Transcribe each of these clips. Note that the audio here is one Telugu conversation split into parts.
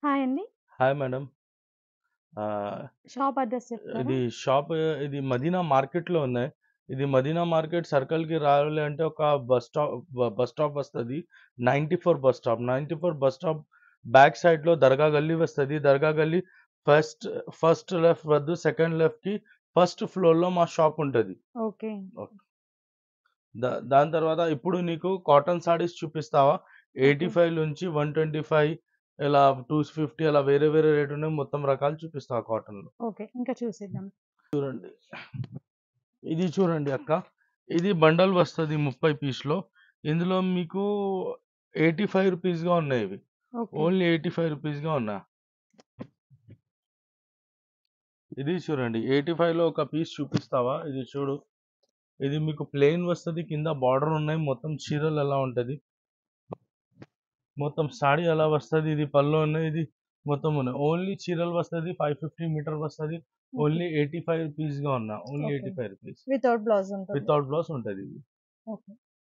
హాయ్ అండి. Hi madam. ఆహ్, షాప్ అడ్రెస్ చెప్తారా? ఇది షాప్ ఇది మదీనా మార్కెట్‌లో ఉన్నాయి. ఇది మదీనా మార్కెట్ సర్కిల్‌కి రావాలి అంటే ఒక బస్ స్టాప్ బ బస్ స్టాప్ వస్తది. 94 bus stop. 94 bus stop back సైడ్‌లో దర్గా గల్లీ వస్తది. దర్గా గల్లీ ఫస్ట్ ఫస్ట్ లెఫ్ట్ వద్దు సెకండ్ లెఫ్ట్‌కి ఫస్ట్ ఫ్లోర్‌లో మా షాప్ ఉంటది. ఓకే. ఓకే. దా దాని తర్వాత ఇప్పుడు నీకు కాటన్ సారీస్ చూపిస్తావా? ఓకే. 85 నుంచి 125 ఇలా 250 అలా వేరే వేరే రేట్ ఉన్నాయి. మొత్తం రకాలు చూపిస్తా కాటన్‌లో. ఓకే. ఇంకా చూసేద్దాం. చూడండి. ఇది చూడండి అక్క. ఇది బండల్ వస్తది 30 పీస్‌లో. ఇందులో మీకు 85 రూపీస్‌గా ఉన్నాయి ఇవి. ఓకే. ఓన్లీ 85 రూపీస్‌గా ఉన్నాయి. ఇది చూడండి. 85లో ఒక పీస్ చూపిస్తావా? ఇది చూడు. ఇది మీకు ప్లెయిన్ వస్తది. కింద బార్డర్ ఉన్నాయి. మొత్తం చీరలు ఎలా ఉంటది. మొత్తం సారీ ఎలా వస్తది. ఇది పళ్ళు ఉన్నాయి. ఇది మొత్తం ఉన్నాయి. ఓన్లీ చీరలు వస్తది. 550 మీటర్ వస్తది. ఓకే. ఓన్లీ 85 రూపీస్‌గా ఉన్నా. Only okay. 85 rupees. Without blouse ఉంటుంది. వితౌట్ బ్లౌజ్ ఉంటది ఇది. ఓకే.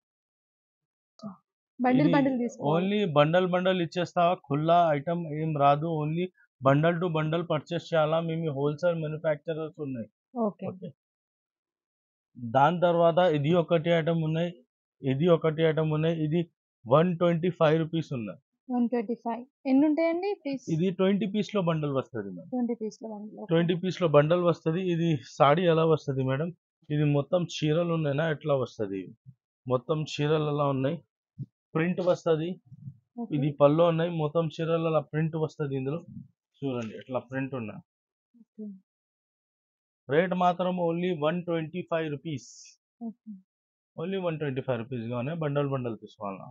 బండిల్ ఇది బండిల్ తీసుకోవాలి. ఓన్లీ బండల్ బండల్ ఇచ్చేస్తావా? ఖుల్లా ఐటెమ్ ఏం రాదు. Only bundle to bundle purchase చేయాలా? మేము హోల్‌సేల్ మ్యానుఫ్యాక్చరర్స్ ఉన్నాయి. ఓకే. ఓకే. దాని తర్వాత ఇది ఒకటి ఐటెమ్ ఉన్నాయి. ఇది ఒకటి ఐటెమ్ ఉన్నాయి. ఇది 125 రూపీస్ ఉన్నాయి. 125 ఎన్ని ఉంటాయండి పీస్? ఇది 20 పీస్‌లో బండల్ వస్తది మేడం. 20 పీస్‌ల బండిల్. ఓకే. 20 పీస్‌లో బండల్ వస్తది. ఇది సారీ ఎలా వస్తది మేడం? ఇది మొత్తం చీరలు ఉన్నాయినా ఎట్లా వస్తది. మొత్తం చీరలు ఎలా ఉన్నాయి. ప్రింట్ వస్తది. ఓకే. ఇది పళ్ళు ఉన్నాయి. మొత్తం చీరలు అలా ప్రింట్ వస్తది ఇందులో. చూడండి ఇట్లా ప్రింట్ ఉన్నాయి. ఓకే. రేట్ మాత్రం ఓన్లీ 125 రూపీస్. ఓకే. ఓన్లీ 125 రూపీస్‌గానే బండల్ బండల్ తీసుకోవాలా?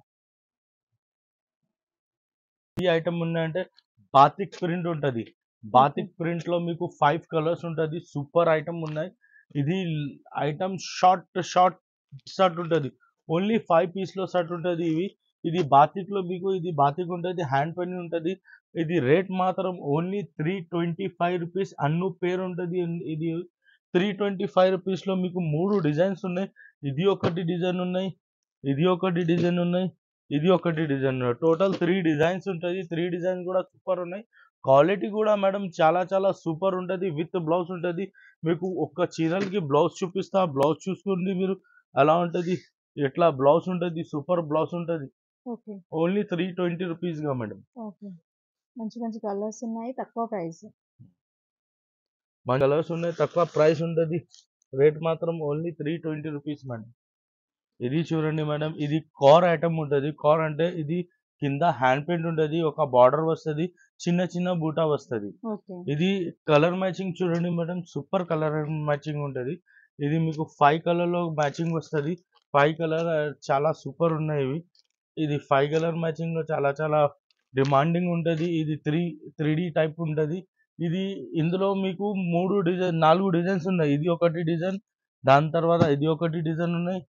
ఈ ఐటెమ్ ఉన్నాయంటే బాతిక్ ప్రింట్ ఉంటది. ఓకే. బాతిక్ ప్రింట్‌లో మీకు 5 కలర్స్ ఉంటది. సూపర్ ఐటెమ్ ఉన్నాయి. ఇది ఐటెమ్ షార్ట్ షార్ట్ షర్ట్ ఉంటది. ఓన్లీ 5 పీస్‌లో షర్ట్ ఉంటది ఇవి. ఇది బాతిక్‌లో మీకు ఇది బాతిక్ ఉంటది. హ్యాండ్ పని ఉంటది. ఇది రేట్ మాత్రం ఓన్లీ 325 రూపీస్ అన్ను పేరు ఉంటది. ఇది 325 రూపీస్‌లో మీకు 3 డిజైన్స్ ఉన్నాయి. ఇది ఒకటి డిజైన్ ఉన్నాయి. ఇది ఒకటి డిజైన్ ఉన్నాయి. ఇది ఒకటి డిజైన్ ఉన్నాయి. టోటల్ 3 డిజైన్స్ ఉంటది. 3 డిజైన్స్ కూడా సూపర్ ఉన్నాయి. క్వాలిటీ కూడా మేడం చాలా చాలా సూపర్ ఉంటది. విత్ బ్లౌజ్ ఉంటది. మీకు ఒక్క చీరలకి బ్లౌజ్ చూపిస్తా. బ్లౌజ్ చూసుకోండి మీరు ఎలా ఉంటది. ఎట్లా బ్లౌజ్ ఉంటది. సూపర్ బ్లౌజ్ ఉంటది. ఓకే. ఓన్లీ 320 రూపీస్‌గా మేడం. ఓకే. మంచి మంచి కలర్స్ ఉన్నాయి. తక్కువ ప్రైస్. మంచి కలర్స్ ఉన్నాయి. తక్కువ ప్రైస్ ఉంటది. రేట్ మాత్రం ఓన్లీ 320 రూపీస్ మేడం. ఇది చూడండి మేడం. ఇది కార్ ఐటెమ్ ఉంటది. కార్ అంటే ఇది కింద హ్యాండ్ ప్రింట్ ఉంటది. ఒక బార్డర్ వస్తది. చిన్న చిన్న బూటా వస్తది. ఓకే. ఇది కలర్ మ్యాచింగ్ చూడండి మేడం. సూపర్ కలర్ మ్యాచింగ్ ఉంటది. ఇది మీకు 5 కలర్‌లో మ్యాచింగ్ వస్తది. 5 కలర్ చాలా సూపర్ ఉన్నాయి ఇవి. ఇది 5 కలర్ మ్యాచింగ్‌లో చాలా చాలా డిమాండింగ్ ఉంటది. ఇది 3 3 టైప్ ఉంటది. ఇది ఇందులో మీకు 3 డిజైన్ 4 డిజైన్స్ ఉన్నాయి. ఇది ఒకటి డిజైన్. దాని తర్వాత ఇది ఒకటి డిజైన్ ఉన్నాయి.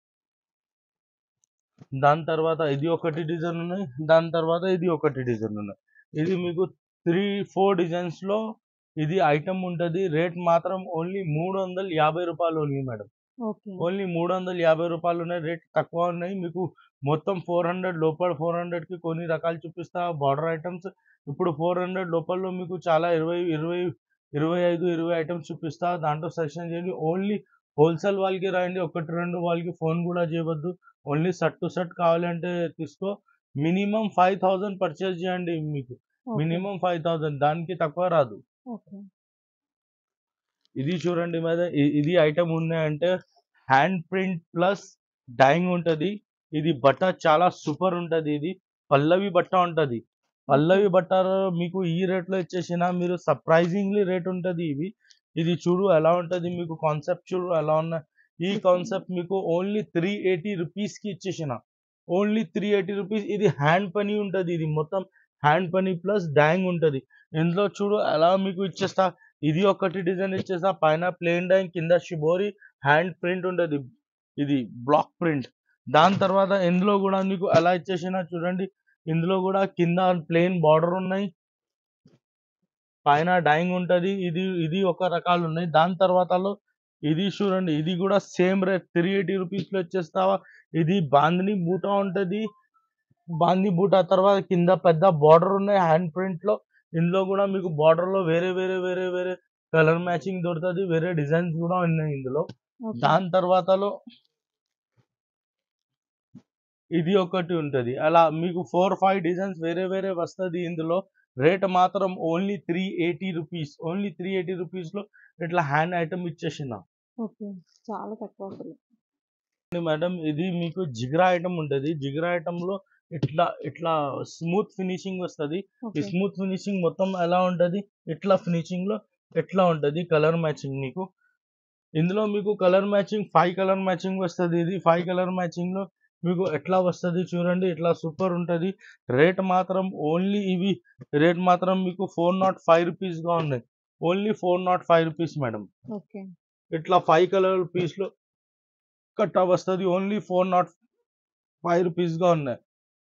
దాని తర్వాత ఇది ఒకటి డిజైన్ ఉన్నాయి. దాని తర్వాత ఇది ఒకటి డిజైన్ ఉన్నాయి. ఇది మీకు 3, 4 డిజైన్స్‌లో ఇది ఐటెమ్ ఉంటది. రేట్ మాత్రం ఓన్లీ రూ. 350 ఓన్లీ మేడం. ఓకే. ఓన్లీ రూ. 350 ఉన్నాయి. రేట్ తక్కువ ఉన్నాయి. మీకు మొత్తం 400 లోపల 400కి కొన్ని రకాలు చూపిస్తా. బార్డర్ ఐటెమ్స్ ఇప్పుడు 400 లోపల మీకు చాలా 20, 20, 25, 20 ఐటెమ్స్ చూపిస్తా. దాంట్లో సెలెక్షన్ చేయండి. ఓన్లీ హోల్‌సేల్ వాళ్ళకి రండి. ఒకటి రెండు వాళ్ళకి ఫోన్ కూడా చేయవద్దు. ఓన్లీ షర్ట్ టు షర్ట్ కావాలంటే తీసుకో. మినిమమ్ 5000 పర్చేస్ చేయండి మీకు. ఓకే. మినిమమ్ 5000 దానికి తక్కువ రాదు. ఓకే. ఇది చూడండి మేడం. ఇ ఇది ఐటెమ్ ఉన్నాయంటే హ్యాండ్ ప్రింట్ ప్లస్ డైయింగ్ ఉంటది. ఇది బట్ట చాలా సూపర్ ఉంటది ఇది. పల్లవి బట్ట ఉంటది. ఓకే. పల్లవి బట్ట మీకు ఈ రేట్‌లో ఇచ్చేసినా మీరు సర్ప్రైజింగ్‌లీ రేట్ ఉంటది ఇవి. ఇది చూడు ఎలా ఉంటది. మీకు కాన్సెప్ట్ చూడు ఎలా ఉన్నాయి. ఈ ఓకే. కాన్సెప్ట్ మీకు ఓన్లీ 380 రూపీస్‌కి ఇచ్చేసిన. ఓన్లీ 380 రూపీస్ ఇది హ్యాండ్ పని ఉంటది. ఇది మొత్తం హ్యాండ్ పని ప్లస్ డైయింగ్ ఉంటది. ఇందులో చూడు ఎలా మీకు ఇచ్చేస్తా. ఇది ఒకటి డిజైన్ ఇచ్చేస్తా. పైన ప్లెయిన్ డైయింగ్ కింద షిబోరి హ్యాండ్ ప్రింట్ ఉంటది. ఇది బ్లాక్ ప్రింట్. దాని తర్వాత ఇందులో కూడా మీకు ఎలా ఇచ్చేసినా చూడండి. ఇందులో కూడా కింద ప్లెయిన్ బార్డర్ ఉన్నాయి. పైన డైయింగ్ ఉంటది. ఇది ఇది ఒక రకాలు ఉన్నాయి. దాని తర్వాతలో ఇది చూడండి. ఇది కూడా సేమ్ రేట్ 380 రూపీస్‌లో ఇచ్చేస్తావా. ఇది బాందిని బూటా ఉంటది. బాందీ బూటా తర్వాత కింద పెద్ద బార్డర్ ఉన్నాయి హ్యాండ్ ప్రింట్‌లో. ఇందులో కూడా మీకు border లో వేరే వేరే వేరే వేరే కలర్ మ్యాచింగ్ దొరుకుతుంది వేరే డిజైన్స్ కూడా ఉన్నాయి ఇందులో ఓకే దాని తర్వాతలో ఇది ఒకటి ఉంటది అలా మీకు ఫోర్ ఫైవ్ డిజైన్స్ వేరే వేరే వస్తది ఇందులో రేట్ మాత్రం only three eighty rupees only three eighty రూపీస్లో ఇట్లా హ్యాండ్ ఐటమ్ ఇచ్చేసిన ఓకే చాలా తక్కువ అసలు మేడం ఇది మీకు జిగ్రా ఐటమ్ ఉంటుంది జిగ్రా ఐటమ్లో ఇట్లా ఇట్లా స్మూత్ ఫినిషింగ్ వస్తుంది ఈ ఓకే స్మూత్ ఫినిషింగ్ మొత్తం ఎలా ఉంటుంది ఇట్లా ఫినిషింగ్ లో ఎట్లా ఉంటుంది కలర్ మ్యాచింగ్ మీకు ఇందులో మీకు colour matching five colour matching వస్తుంది ఇది ఫైవ్ కలర్ మ్యాచింగ్ లో మీకు ఎట్లా వస్తుంది చూడండి ఇట్లా సూపర్ ఉంటుంది రేట్ మాత్రం ఓన్లీ ఇవి రేట్ మాత్రం మీకు ఫోర్ నాట్ ఫైవ్ రూపీస్ గా ఉన్నాయి only four not five rupees madam okay ఇట్లా ఫైవ్ కలర్ పీస్ లో కట్ట వస్తుంది only four not five rupees గా ఉన్నాయి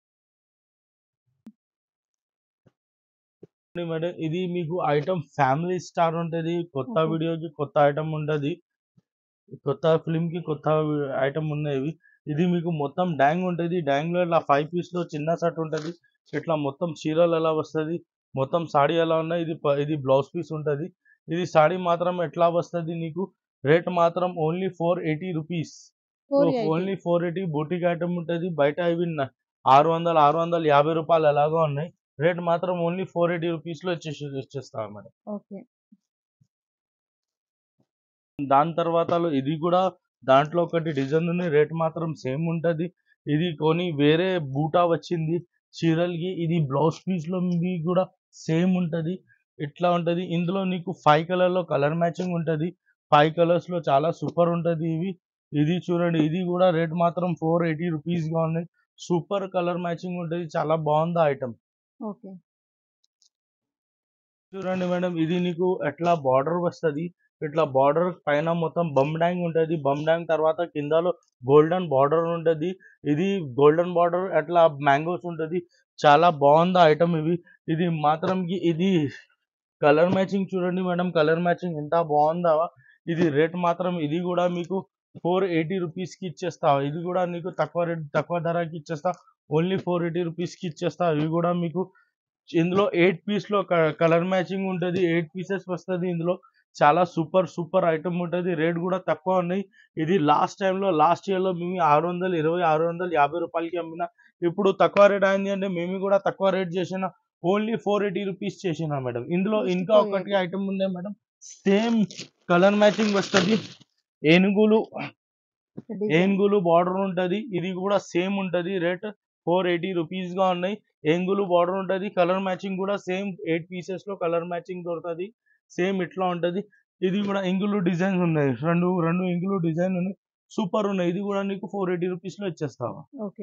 చూడండి మేడం ఇది మీకు ఐటమ్ ఫ్యామిలీ స్టార్ ఉంటుంది కొత్త Okay. వీడియోకి కొత్త ఐటమ్ ఉంటుంది కొత్త ఫిల్మ్ కి కొత్త ఐటమ్ ఉన్నాయి ఇది మీకు మొత్తం డ్యాంగ్ ఉంటుంది డ్యాంగ్ లో ఇట్లా ఫైవ్ పీస్ లో చిన్న సెట్ ఉంటుంది ఇట్లా మొత్తం చీరలు ఎలా వస్తుంది మొత్తం సాడీ ఎలా ఉన్నాయి ఇది ప- ఇది బ్లౌజ్ పీస్ ఉంటుంది ఇది సాడీ మాత్రం ఎట్లా వస్తుంది నీకు రేట్ మాత్రం only four eighty rupees four only four eighty boutique item ఉంటుంది బయట ఇవి న- ఆరు వందలు ఆరు వందల యాభై రూపాయలు ఎలాగో ఉన్నాయి రేట్ మాత్రం ఓన్లీ ఫోర్ ఎయిటీ రూపీస్ లో ఇచ్చేసి ఇచ్చేస్తాం మేడం ఓకే దాని తర్వాత ఇది కూడా దాంట్లో ఒకటి డిజైన్ ఉంది రేట్ మాత్రం సేమ్ ఉంటది ఇది కొని వేరే బూటా వచ్చింది చీరలకి ఇది బ్లౌజ్ పీస్ లో ఇది కూడా సేమ్ ఉంటది ఇట్లా ఉంటది ఇందులో నీకు ఫైవ్ కలర్ లో కలర్ మ్యాచింగ్ ఉంటది ఫైవ్ కలర్స్ లో చాలా సూపర్ ఉంటది ఇవి ఇది చూడండి ఇది కూడా రేట్ మాత్రం ఫోర్ ఎయిటీ రూపీస్ గా ఉన్నాయి సూపర్ కలర్ మ్యాచింగ్ ఉంటది చాలా బాగుంది ఐటమ్ ఓకే చూడండి మేడం ఇది నీకు ఎట్లా బార్డర్ వస్తది ఇట్లా బార్డర్ పైన మొత్తం బమ్ డ్యాంగ్ ఉంటది బమ్ డ్యాంగ్ తర్వాత కిందలో గోల్డెన్ బార్డర్ ఉంటది ఇది గోల్డెన్ బార్డర్ అట్లా మ్యాంగోస్ ఉంటది చాలా బాగుంది ఐటమ్ ఇవి ఇది మాత్రం కి ఇది కలర్ మ్యాచింగ్ చూడండి మేడం కలర్ మ్యాచింగ్ ఎంత బాగుందా ఇది రేట్ మాత్రం ఇది కూడా మీకు ఫోర్ ఎయిటీ రూపీస్ కి ఇచ్చేస్తా ఇది కూడా నీకు తక్కువ రేట్ తక్కువ ధరకి ఇచ్చేస్తా ఓన్లీ ఫోర్ ఎయిటీ రూపీస్ కి ఇచ్చేస్తా ఇవి కూడా మీకు ఇందులో ఎయిట్ పీస్ లో కలర్ మ్యాచింగ్ ఉంటది ఎయిట్ పీసెస్ వస్తది ఇందులో చాలా సూపర్ సూపర్ ఐటమ్ ఉంటది రేట్ కూడా తక్కువ ఉన్నాయి ఇది లాస్ట్ టైంలో లాస్ట్ ఇయర్ లో మేము ఆరు వందలు ఇరవై ఆరు వందలు యాభై రూపాయలకి అమ్మిన ఇప్పుడు తక్కువ రేట్ అయింది అంటే మేము కూడా తక్కువ రేట్ చేసిన ఓన్లీ ఫోర్ ఎయిటీ రూపీస్ చేసిన మేడం ఇందులో Just ఇంకా 480. ఒకటి ఐటమ్ ఉంది మేడం సేమ్ కలర్ మ్యాచింగ్ వస్తది ఏనుగులు డిజైన్ ఏనుగులు బార్డర్ ఉంటది ఇది కూడా సేమ్ ఉంటది రేట్ ఫోర్ ఎయిటీ రూపీస్ గా ఉన్నాయి ఏనుగులు బార్డర్ ఉంటది కలర్ మ్యాచింగ్ కూడా సేమ్ ఎయిట్ పీసెస్ లో కలర్ మ్యాచింగ్ దొరుకుతుంది సేమ్ ఇట్లా ఉంటది ఇది కూడా ఇంగులు డిజైన్ ఉన్నాయి రెండు రెండు ఇంగులు డిజైన్ ఉన్నాయి సూపర్ ఉన్నాయి ఇది కూడా నీకు ఫోర్ ఎయిటీ రూపీస్ లో ఇచ్చేస్తావా ఓకే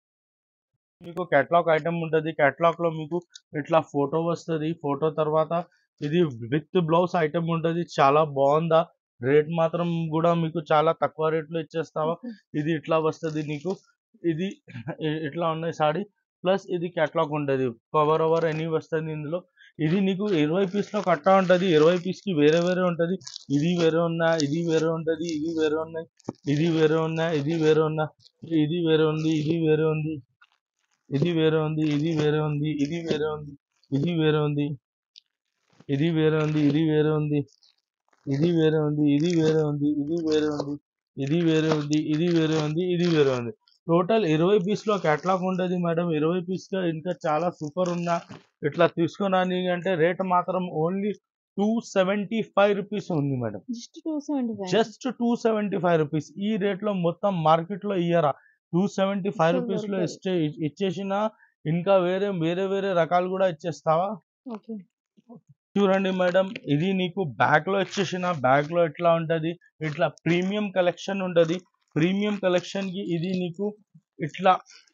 మీకు కేటలాగ్ ఐటమ్ ఉంటుంది కేటలాగ్ లో మీకు ఇట్లా ఫోటో వస్తుంది ఫోటో తర్వాత ఇది విత్ బ్లౌజ్ ఐటమ్ ఉంటుంది చాలా బాగుందా రేట్ మాత్రం కూడా మీకు చాలా తక్కువ రేట్ లో ఇచ్చేస్తావా ఓకే ఇది ఇట్లా వస్తుంది నీకు ఇది ఇ- ఇట్లా ఉన్నాయి సాడీ ప్లస్ ఇది కేటలాగ్ ఉంటుంది కవర్ ఓవర్ ఎనీ వస్తుంది ఇందులో ఇది నీకు ఇరవై పీస్ లో కట్టా ఉంటది ఇరవై పీస్ కి వేరే వేరే ఉంటది ఇది వేరే ఉన్నా ఇది వేరే ఉంటది ఇది వేరే ఉన్నాయి ఇది వేరే ఉన్నా ఇది వేరే ఉన్నా ఇది వేరే ఉంది ఇది వేరే ఉంది ఇది వేరే ఉంది ఇది వేరే ఉంది ఇది వేరే ఉంది ఇది వేరే ఉంది ఇది వేరే ఉంది ఇది వేరే ఉంది ఇది వేరే ఉంది ఇది వేరే ఉంది ఇది వేరే ఉంది ఇది వేరే ఉంది ఇది వేరే ఉంది ఇది వేరే ఉంది టోటల్ ఇరవై పీస్ లో కేటలాగ్ ఉంటుంది మేడం ఇరవై పీస్ లో ఇంకా చాలా సూపర్ ఉన్నా ఇట్లా తీసుకున్నాను అంటే రేట్ మాత్రం only two seventy five rupees ఉంది madam just two seventy five just two seventy five rupees ఈ రేట్ లో మొత్తం మార్కెట్ లో ఇయ్యరా టూ సెవెంటీ ఫైవ్ ఇక్కడ రూపీస్ లో దొరకదు. ఇచ్చే ఇచ్చేసిన ఇంకా వేరే వేరే వేరే రకాలు కూడా ఇచ్చేస్తావా ఓకే చూడండి మేడం ఇది నీకు బ్యాగ్ లో ఇచ్చేసిన బ్యాగ్ లో ఎట్లా ఉంటది ఇట్లా ప్రీమియం కలెక్షన్ ఉంటది ప్రీమియం కలెక్షన్ కి ఇది నీకు ఇట్లా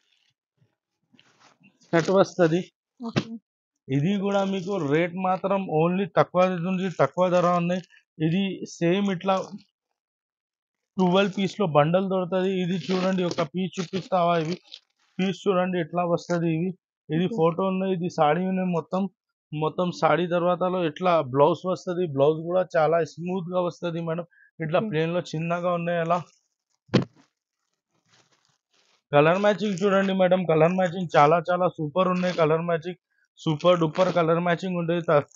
సెట్ వస్తది ఓకే ఇది కూడా మీకు రేట్ మాత్రం ఓన్లీ తక్కువ ఉంది తక్కువ ధర ఉన్నాయి ఇది సేమ్ ఇట్లా ట్వెల్వ్ పీస్ లో బండల్ దొరుకుతుంది ఇది చూడండి ఒక పీస్ చూపిస్తావా ఇవి పీస్ చూడండి ఎట్లా వస్తది ఇవి ఇది Okay. ఫోటో ఉన్నాయి ఇది సాడీ ఉన్నాయి మొత్తం మొత్తం సాడీ తర్వాతలో ఇట్లా బ్లౌజ్ వస్తది బ్లౌజ్ కూడా చాలా స్మూత్ గా వస్తది మేడం ఇట్లా Okay. ప్లేన్ లో చిన్నగా ఉన్నాయి అలా కలర్ మ్యాచింగ్ చూడండి మేడం కలర్ మ్యాచింగ్ చాలా చాలా సూపర్ ఉన్నాయి colour matching super duper colour matching ఉంటుంది త-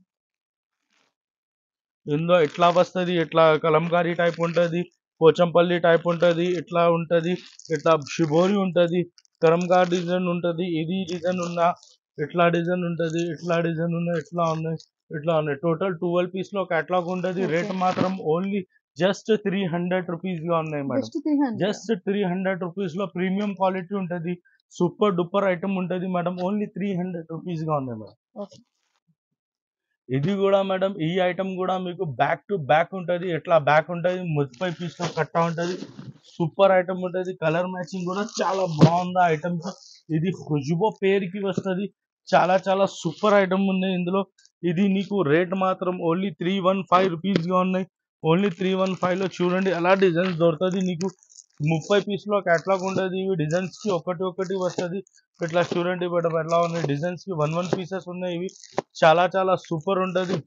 ఇందులో ఎట్లా వస్తుంది ఎట్లా కలంకారీ టైప్ ఉంటుంది పోచంపల్లి టైప్ ఉంటుంది ఇట్లా ఉంటుంది ఇట్లా షిబోరి ఉంటుంది కలంకారీ డిజైన్ ఉంటుంది ఇది డిజైన్ ఉన్నా ఇట్లా డిజైన్ ఉంటుంది ఇట్లా డిజైన్ ఉన్నా ఇట్లా ఉన్నాయి ఇట్లా ఉన్నాయి టోటల్ ట్వెల్వ్ పీస్ లో కేటలాగ్ ఉంటుంది Okay. రేట్ మాత్రం only just three hundred rupees గా ఉన్నాయి madam just three hundred just three hundred rupees లో ప్రీమియం క్వాలిటీ ఉంటుంది సూపర్ డూపర్ ఐటమ్ ఉంటుంది madam only three hundred rupees గా ఉన్నాయి మేడం ఓకే ఇది కూడా మేడం ఈ ఐటమ్ కూడా మీకు బ్యాక్ టు బ్యాక్ ఉంటుంది ఎట్లా బ్యాక్ ఉంటుంది ముప్పై పీస్ లో కట్ట ఉంటుంది సూపర్ ఐటమ్ ఉంటుంది కలర్ మ్యాచింగ్ కూడా చాలా బాగుంది ఐటమ్స్ ఇది ఖుష్బో పేరుకి వస్తుంది చాలా చాలా సూపర్ ఐటమ్ ఉన్నాయి ఇందులో ఇది నీకు రేట్ మాత్రం only three one five rupees గా ఉన్నాయి ఓన్లీ త్రీ వన్ ఫైవ్ లో చూడండి ఎలా డిజైన్స్ దొరుకుతుంది నీకు ముప్పై పీస్ లో కేటలాగ్ ఉంటుంది ఇవి డిజైన్స్ కి ఒకటి ఒకటి వస్తుంది ఇట్లా చూడండి మేడం ఎట్లా ఉన్నాయి డిజైన్స్ కి వన్ వన్ పీసెస్ ఉన్నాయి ఇవి చాలా చాలా సూపర్ ఉంటది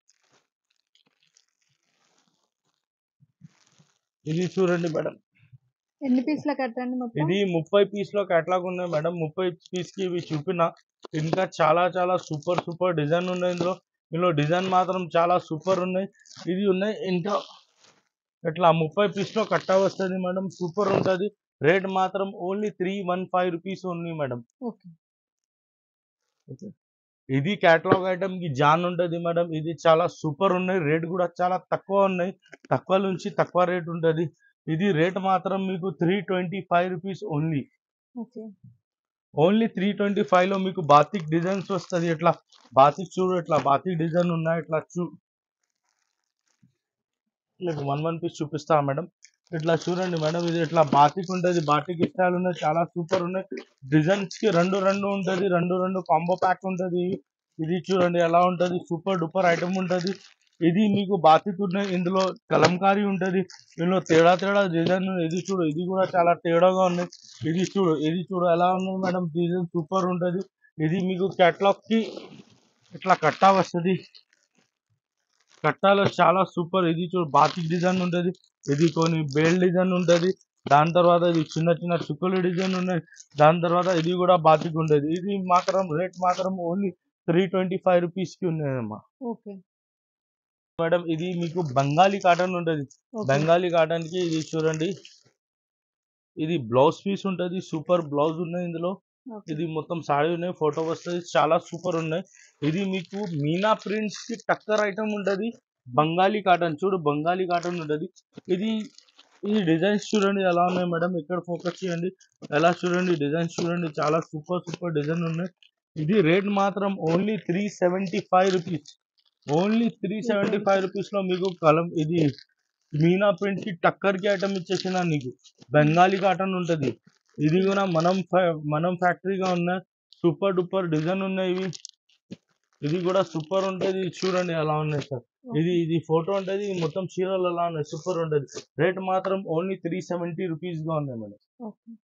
ఇది చూడండి మేడం ఎన్ని పీస్ల కట్టండి మొత్తం ఇది ముప్పై పీస్ లో కేటలాగ్ ఉన్నాయి మేడం ముప్పై పీస్ కి ఇవి చూపిన ఇంకా చాలా చాలా సూపర్ సూపర్ డిజైన్ ఉన్నాయి ఇందులో ఇందులో డిజైన్ మాత్రం చాలా సూపర్ ఉన్నాయి ఇది ఉన్నాయి ఇంకా ఇట్లా ముప్పై పీస్ లో కట్ట వస్తుంది మేడం సూపర్ ఉంటది రేట్ మాత్రం only three one five rupees ఉంది మేడం ఓకే ఇది కేటలాగ్ ఐటమ్ కి జాన్ ఉంటది మేడం ఇది చాలా సూపర్ ఉన్నాయి రేట్ కూడా చాలా తక్కువ ఉన్నాయి తక్కువ నుంచి తక్కువ రేట్ ఉంటది ఇది రేట్ మాత్రం మీకు three twenty five rupees only okay only three twenty five లో మీకు బాతిక్ డిజైన్స్ వస్తుంది ఇట్లా బాతిక్ చూడు ఇట్లా బాతిక్ డిజైన్ ఉన్నాయి ఇట్లా చూ మీకు వన్ వన్ పీస్ చూపిస్తా మేడం ఇట్లా చూడండి మేడం ఇది ఇట్లా బాతిక్ ఉంటుంది బాతిక్ ఇష్టాలు ఉన్నాయి చాలా సూపర్ ఉన్నాయి డిజైన్స్ కి రెండు రెండు ఉంటది రెండు రెండు కాంబో ప్యాక్ ఉంటది ఇది చూడండి ఎలా ఉంటది సూపర్ డూపర్ ఐటమ్ ఉంటది ఇది మీకు బాతిక్ ఉన్నాయి ఇందులో కలంకారీ ఉంటది ఇందులో తేడా తేడా డిజైన్ ఇది చూడు ఇది కూడా చాలా తేడాగా ఉన్నాయి ఇది చూడు ఇది చూడు ఎలా ఉంది మేడం డిజైన్ సూపర్ ఉంటది ఇది మీకు కేటలాగ్ కి ఇట్లా కట్టా వస్తుంది కట్టాలో చాలా సూపర్ ఇది చూడు బాతిక్ డిజైన్ ఉంటది ఇది కొన్ని బేల్ డిజైన్ ఉంటది దాని తర్వాత ఇది చిన్న చిన్న చుక్కలు డిజైన్ ఉన్నాయి దాని తర్వాత ఇది కూడా బాతిక్ ఉండేది ఇది మాత్రం రేట్ మాత్రం only three twenty five rupees కి ఉన్నాయమ్మా ఓకే మేడం ఇది మీకు బెంగాలీ కాటన్ ఉంటది ఓకే బెంగాలీ కాటన్ కి ఇది చూడండి ఇది బ్లౌజ్ పీస్ ఉంటది సూపర్ బ్లౌజ్ ఉన్నాయి ఇందులో ఓకే ఇది మొత్తం సాడీ ఉన్నాయి ఫోటో వస్తుంది చాలా సూపర్ ఉన్నాయి ఇది మీకు మీనా ప్రింట్స్ కి టక్కర్ ఐటమ్ ఉంటది బంగాలీ కాటన్ చూడు బంగాలీ కాటన్ ఉంటది ఇది ఈ డిజైన్స్ చూడండి ఎలా ఉన్నాయి మేడం ఇక్కడ ఫోకస్ చేయండి ఎలా చూడండి డిజైన్స్ చూడండి చాలా సూపర్ సూపర్ డిజైన్ ఉన్నాయి ఇది రేట్ మాత్రం only three seventy five rupees only three seventy five rupees లో మీకు కలం ఇది మీనా ప్రింట్ కి టక్కర్ కి ఐటమ్ ఇచ్చేసిన నీకు బెంగాలీ కాటన్ ఉంటది ఇది కూడా మనం ఫ్యా- మనం ఫ్యాక్టరీగా ఉన్న సూపర్ డూపర్ డిజైన్ ఉన్నాయి ఇవి ఇది కూడా సూపర్ ఉంటది ఇది చూడండి ఎలా ఉన్నాయి సార్ ఇది ఇది ఫోటో ఉంటది ఇది మొత్తం చీరలు ఎలా ఉన్నాయి సూపర్ ఉంటది రేట్ మాత్రం ఓన్లీ త్రీ సెవెంటీ రూపీస్ గా ఉన్నాయి మేడం ఓకే